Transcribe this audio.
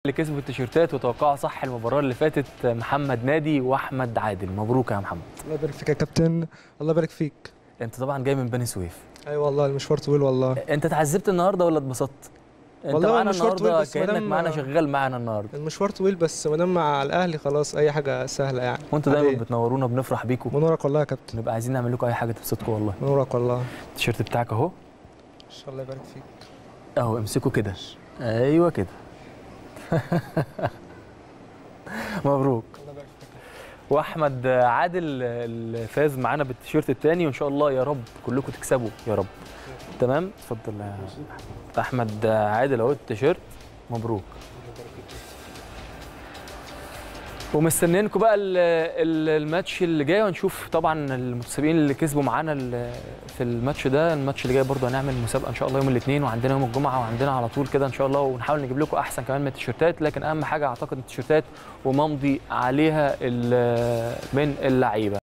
اللي كسبوا التيشيرتات وتوقعوا صح المباراه اللي فاتت محمد نادي واحمد عادل مبروك يا محمد الله يبارك فيك يا كابتن الله يبارك فيك انت طبعا جاي من بني سويف اي أيوة والله المشوار طويل والله انت اتعذبت النهارده ولا اتبسطت انت والله معانا المشوار طويل النهارده بس كانك مادام- معانا شغال معانا النهارده المشوار طويل بس ما دام مع الاهلي خلاص اي حاجه سهله يعني وانتوا دايما عادية. بتنورونا بنفرح بيكم منورك والله يا كابتن نبقى عايزين نعمل لكم اي حاجه تبسطكم والله منورك والله التيشيرت بتاعك اهو ان شاء الله يبارك فيك اهو امسكوا كده ايوه كده مبروك الله يبارك فيك واحمد عادل اللي فاز معانا بالتيشيرت الثاني وان شاء الله يا رب كلكم تكسبوا يا رب تمام اتفضل يا احمد عادل اهو التيشيرت مبروك ومستنيينكم بقى ال- ال- الماتش اللي جاي ونشوف طبعا المتسابقين اللي كسبوا معانا ال- في الماتش ده الماتش اللي جاي برضه هنعمل مسابقه ان شاء الله يوم الاثنين وعندنا يوم الجمعه وعندنا على طول كده ان شاء الله ونحاول نجيب لكم احسن كمان من التيشيرتات لكن اهم حاجه اعتقد التيشيرتات وممضي عليها ال- من اللعيبه